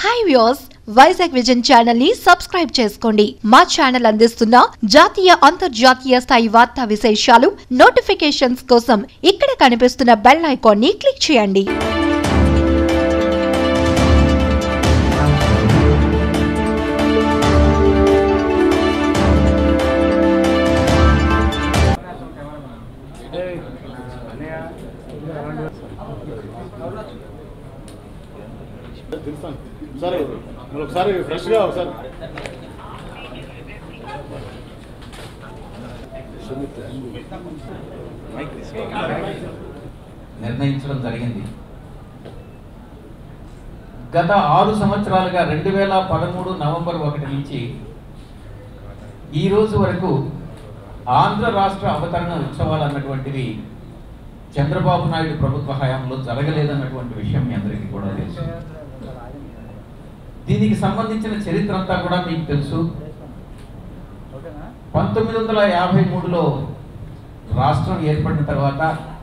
hi views Vizag vision channel ని subscribe చేసుకోండి మా ఛానల్ అందిస్తున్న జాతీయ అంతర్జాతీయ స్థాయి వార్తా విశేషాలు నోటిఫికేషన్స్ కోసం ఇక్కడ కనిపిస్తున్న బెల్ ఐకాన్ ని క్లిక్ చేయండి తెలుస్తాను సరే మీరు ఒకసారి ఫ్రెష్గా ఒకసారి నిర్ణయించడం జరిగింది గత ఆరు సంవత్సరాలుగా రెండు వేల పదమూడు నవంబర్ ఒకటి నుంచి ఈ రోజు వరకు ఆంధ్ర రాష్ట్ర అవతరణ ఉత్సవాలు అన్నటువంటివి చంద్రబాబు నాయుడు ప్రభుత్వ హయాంలో జరగలేదన్నటువంటి విషయం మీ అందరికీ కూడా తెలుసు దీనికి సంబంధించిన చరిత్ర అంతా కూడా మీకు తెలుసు పంతొమ్మిది వందల యాభై మూడులో రాష్ట్రం ఏర్పడిన తర్వాత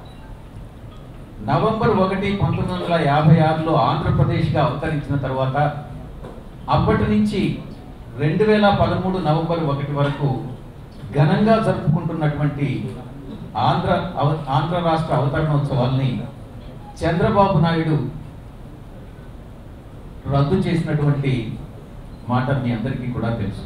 నవంబర్ ఒకటి పంతొమ్మిది వందల యాభై ఆరులో ఆంధ్రప్రదేశ్గా అవతరించిన తర్వాత అప్పటి నుంచి రెండు వేల పదమూడు నవంబర్ ఒకటి వరకు ఘనంగా జరుపుకుంటున్నటువంటి ఆంధ్ర అవ ఆంధ్ర రాష్ట్ర అవతరణోత్సవాల్ని చంద్రబాబు నాయుడు రద్దు చేసినటువంటి మాట మీ అందరికీ కూడా తెలుసు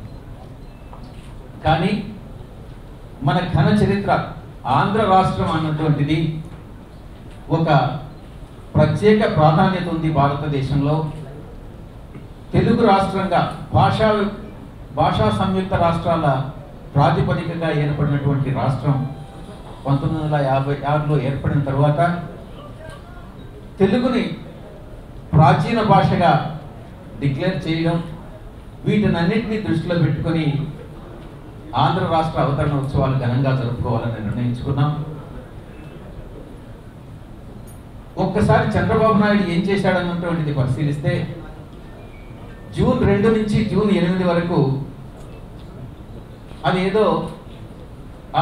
కానీ మన ఘన చరిత్ర ఆంధ్ర రాష్ట్రం అన్నటువంటిది ఒక ప్రత్యేక ప్రాధాన్యత ఉంది భారతదేశంలో తెలుగు రాష్ట్రంగా భాషా భాషా సంయుక్త రాష్ట్రాల ప్రాతిపదికగా ఏర్పడినటువంటి రాష్ట్రం పంతొమ్మిది వందల యాభై ఆరులో ఏర్పడిన తర్వాత తెలుగుని ప్రాచీన భాషగా డిక్లేర్ చేయడం వీటినన్నింటినీ దృష్టిలో పెట్టుకొని ఆంధ్ర రాష్ట్ర అవతరణ ఉత్సవాలు ఘనంగా జరుపుకోవాలని నిర్ణయించుకున్నాం ఒక్కసారి చంద్రబాబు నాయుడు ఏం చేశాడన్నటువంటిది పరిశీలిస్తే జూన్ రెండు నుంచి జూన్ ఎనిమిది వరకు అదేదో ఆ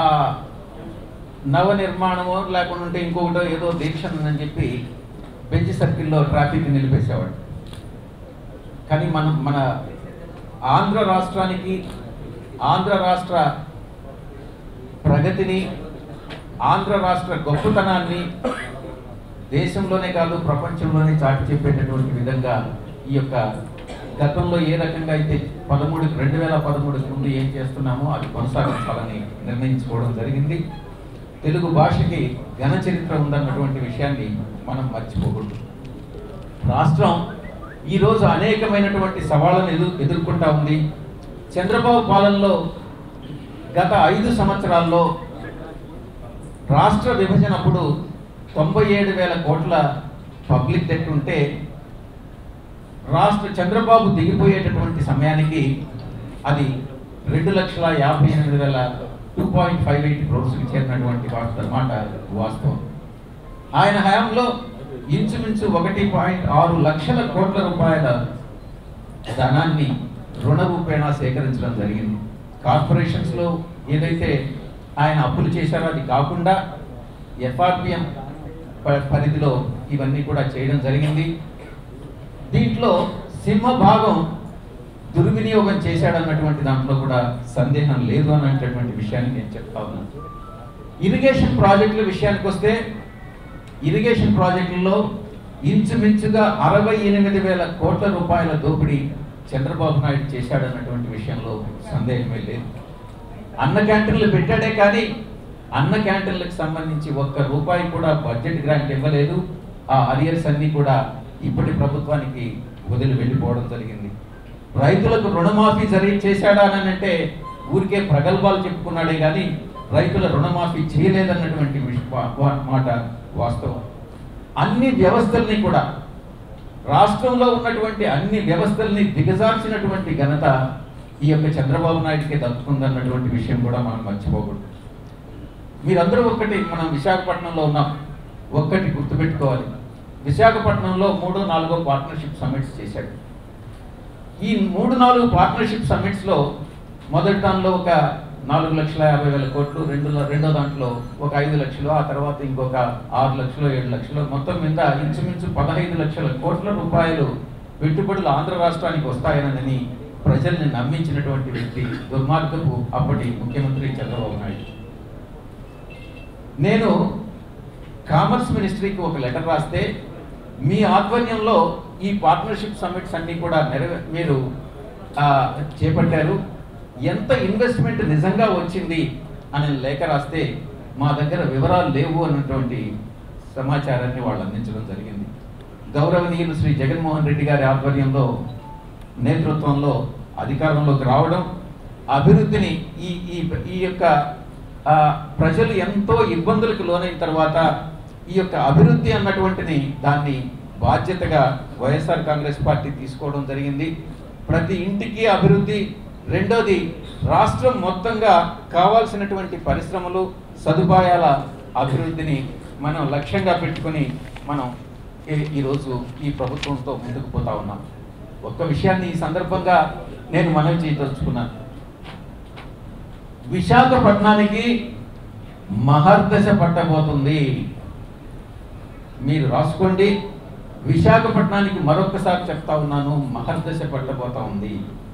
నవ నిర్మాణమో లేకుండా ఉంటే ఇంకొకటో ఏదో దీక్ష ఉందని చెప్పి బెంచ్ సర్కిల్లో ట్రాఫిక్ నిలిపేసేవాడు కానీ మనం మన ఆంధ్ర రాష్ట్రానికి ఆంధ్ర రాష్ట్ర ప్రగతిని ఆంధ్ర రాష్ట్ర గొప్పతనాన్ని దేశంలోనే కాదు ప్రపంచంలోనే చాటి చెప్పేటటువంటి విధంగా ఈ యొక్క గతంలో ఏ రకంగా అయితే పదమూడు రెండు వేల పదమూడుకి ముందు ఏం చేస్తున్నామో అది కొనసాగించాలని నిర్ణయించుకోవడం జరిగింది తెలుగు భాషకి ఘన చరిత్ర ఉందన్నటువంటి విషయాన్ని మనం మర్చిపోకూడదు రాష్ట్రం ఈరోజు అనేకమైనటువంటి సవాళ్ళను ఎదు ఎదుర్కొంటా ఉంది చంద్రబాబు పాలనలో గత ఐదు సంవత్సరాల్లో రాష్ట్ర విభజన అప్పుడు తొంభై ఏడు వేల కోట్ల పబ్లిక్ డెట్ ఉంటే రాష్ట్ర చంద్రబాబు దిగిపోయేటటువంటి సమయానికి అది రెండు లక్షల యాభై ఎనిమిది వేల టూ పాయింట్ ఫైవ్ ఎయిట్ క్రోర్స్కి చేరినటువంటి వార్త మాట వాస్తవం ఆయన హయాంలో ఇంచుమించు ఒకటి పాయింట్ ఆరు లక్షల కోట్ల రూపాయల ధనాన్ని రుణ రూపేణా సేకరించడం జరిగింది కార్పొరేషన్స్లో ఏదైతే ఆయన అప్పులు చేశారో అది కాకుండా ఎఫ్ఆర్పిఎం పరిధిలో ఇవన్నీ కూడా చేయడం జరిగింది దీంట్లో సింహ భాగం దుర్వినియోగం చేశాడన్నటువంటి దాంట్లో కూడా సందేహం లేదు అన్నటువంటి విషయాన్ని నేను చెప్తా ఉన్నాను ఇరిగేషన్ ప్రాజెక్టుల విషయానికి వస్తే ఇరిగేషన్ ప్రాజెక్టుల్లో ఇంచుమించుగా అరవై ఎనిమిది వేల కోట్ల రూపాయల దోపిడీ చంద్రబాబు నాయుడు చేశాడన్నటువంటి విషయంలో సందేహమే లేదు అన్న క్యాంటీన్లు పెట్టాడే కానీ అన్న క్యాంటీన్లకు సంబంధించి ఒక్క రూపాయి కూడా బడ్జెట్ గ్రాంట్ ఇవ్వలేదు ఆ అరియర్స్ అన్నీ కూడా ఇప్పటి ప్రభుత్వానికి వదిలి వెళ్ళిపోవడం జరిగింది రైతులకు రుణమాఫీ జరిగి చేశాడా అని అంటే ఊరికే ప్రగల్భాలు చెప్పుకున్నాడే కానీ రైతుల రుణమాఫీ చేయలేదన్నటువంటి విష- వా- వా- మాట వాస్తవం అన్ని వ్యవస్థల్ని కూడా రాష్ట్రంలో ఉన్నటువంటి అన్ని వ్యవస్థల్ని దిగజార్చినటువంటి ఘనత ఈ యొక్క చంద్రబాబు నాయుడికి దక్కుతుందన్నటువంటి విషయం కూడా మనం మర్చిపోకూడదు మీరందరూ ఒక్కటి మనం విశాఖపట్నంలో ఉన్నాం ఒక్కటి గుర్తుపెట్టుకోవాలి విశాఖపట్నంలో మూడో నాలుగో పార్ట్నర్షిప్ సమ్మిట్స్ చేశాడు ఈ మూడు నాలుగు పార్ట్నర్షిప్ సమ్మిట్స్లో మొదటి దానిలో ఒక నాలుగు లక్షల యాభై వేల కోట్లు రెండు రెండో దాంట్లో ఒక ఐదు లక్షలు ఆ తర్వాత ఇంకొక ఆరు లక్షలు ఏడు లక్షలు మొత్తం మీద ఇంచుమించు పదహైదు లక్షల కోట్ల రూపాయలు పెట్టుబడులు ఆంధ్ర రాష్ట్రానికి వస్తాయనని ప్రజల్ని నమ్మించినటువంటి వ్యక్తి దుర్మార్గపు అప్పటి ముఖ్యమంత్రి చంద్రబాబు నాయుడు నేను కామర్స్ మినిస్ట్రీకి ఒక లెటర్ రాస్తే మీ ఆధ్వర్యంలో ఈ పార్ట్నర్షిప్ సమ్మిట్స్ అన్నీ కూడా నెరవే మీరు ఆ, చేపట్టారు ఎంత ఇన్వెస్ట్మెంట్ నిజంగా వచ్చింది అనే లేఖ రాస్తే మా దగ్గర వివరాలు లేవు అన్నటువంటి సమాచారాన్ని వాళ్ళు అందించడం జరిగింది గౌరవనీయులు శ్రీ జగన్మోహన్ రెడ్డి గారి ఆధ్వర్యంలో నేతృత్వంలో అధికారంలోకి రావడం అభివృద్ధిని ఈ ఈ ఈ యొక్క ఆ, ప్రజలు ఎంతో ఇబ్బందులకు లోనైన తర్వాత ఈ యొక్క అభివృద్ధి అన్నటువంటిని దాన్ని బాధ్యతగా వైఎస్ఆర్ కాంగ్రెస్ పార్టీ తీసుకోవడం జరిగింది ప్రతి ఇంటికి అభివృద్ధి రెండోది రాష్ట్రం మొత్తంగా కావాల్సినటువంటి పరిశ్రమలు సదుపాయాల అభివృద్ధిని మనం లక్ష్యంగా పెట్టుకొని మనం ఈ- ఈరోజు ఈ ప్రభుత్వంతో ముందుకు పోతా ఉన్నాం ఒక్క విషయాన్ని ఈ సందర్భంగా నేను మనవి చేయదలుచుకున్నాను విశాఖపట్నానికి మహర్దశ పట్టబోతుంది మీరు రాసుకోండి విశాఖపట్నానికి మరొకసారి చెప్తా ఉన్నాను మహర్దశ పట్టబోతా ఉంది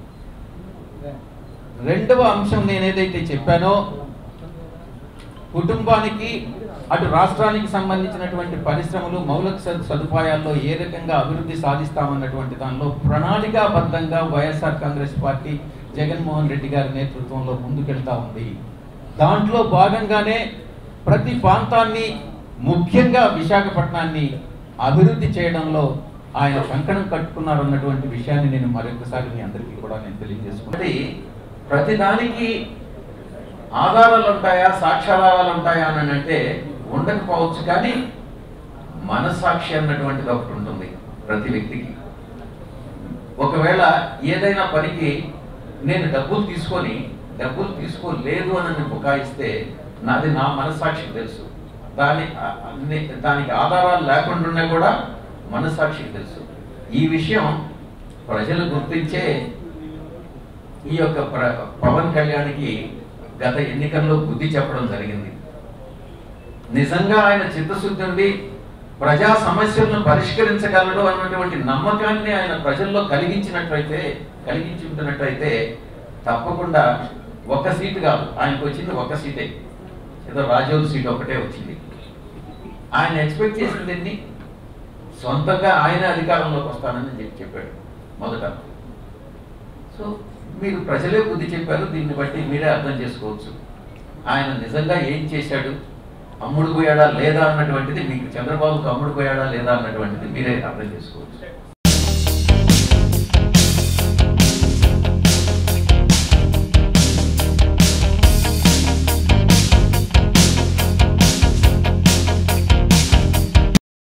రెండవ అంశం నేను ఏదైతే చెప్పానో కుటుంబానికి అటు రాష్ట్రానికి సంబంధించినటువంటి పరిశ్రమలు మౌలిక సదు- సదుపాయాల్లో ఏ రకంగా అభివృద్ధి సాధిస్తామన్నటువంటి దానిలో ప్రణాళికాబద్ధంగా వైఎస్ఆర్ కాంగ్రెస్ పార్టీ జగన్మోహన్ రెడ్డి గారి నేతృత్వంలో ముందుకెళ్తా ఉంది దాంట్లో భాగంగానే ప్రతి ప్రాంతాన్ని ముఖ్యంగా విశాఖపట్నాన్ని అభివృద్ధి చేయడంలో ఆయన కంకణం కట్టుకున్నారు అన్నటువంటి విషయాన్ని నేను మరొకసారి మీ అందరికీ కూడా నేను తెలియజేసుకుంటే ప్రతిదానికి ఆధారాలు ఉంటాయా సాక్ష్యాధారాలు ఉంటాయా అని అంటే ఉండకపోవచ్చు కానీ మనస్సాక్షి అన్నటువంటిది ఒకటి ఉంటుంది ప్రతి వ్యక్తికి ఒకవేళ ఏదైనా పనికి నేను డబ్బులు తీసుకొని డబ్బులు తీసుకోలేదు అని నేను బుకాయిస్తే నాది నా మనస్సాక్షికి తెలుసు దాని ఆ- అన్ని- దానికి ఆధారాలు లేకుండా కూడా మనస్సాక్షికి తెలుసు ఈ విషయం ప్రజలు గుర్తించే ఈ యొక్క ప్ర- పవన్ కళ్యాణ్కి గత ఎన్నికల్లో బుద్ధి చెప్పడం జరిగింది నిజంగా ఆయన చిత్తశుద్ధి ఉండి ప్రజా సమస్యలను పరిష్కరించగలడు అన్నటువంటి నమ్మకాన్ని ఆయన ప్రజల్లో కలిగించినట్లయితే కలిగించి ఉంటున్నట్లయితే తప్పకుండా ఒక సీటు కాదు ఆయనకు వచ్చింది ఒక సీటే ఏదో రాజోలు సీట్ ఒకటే వచ్చింది ఆయన ఎక్స్పెక్ట్ చేసింది ఎన్ని సొంతంగా ఆయన అధికారంలోకి వస్తానని చెప్పి చెప్పాడు మొదట సో మీరు ప్రజలే బుద్ధి చెప్పారు దీన్ని బట్టి మీరే అర్థం చేసుకోవచ్చు ఆయన నిజంగా ఏం చేశాడు అమ్ముడు పోయాడా లేదా అన్నటువంటిది మీకు చంద్రబాబుకు అమ్ముడు పోయాడా లేదా అన్నటువంటిది మీరే అర్థం చేసుకోవచ్చు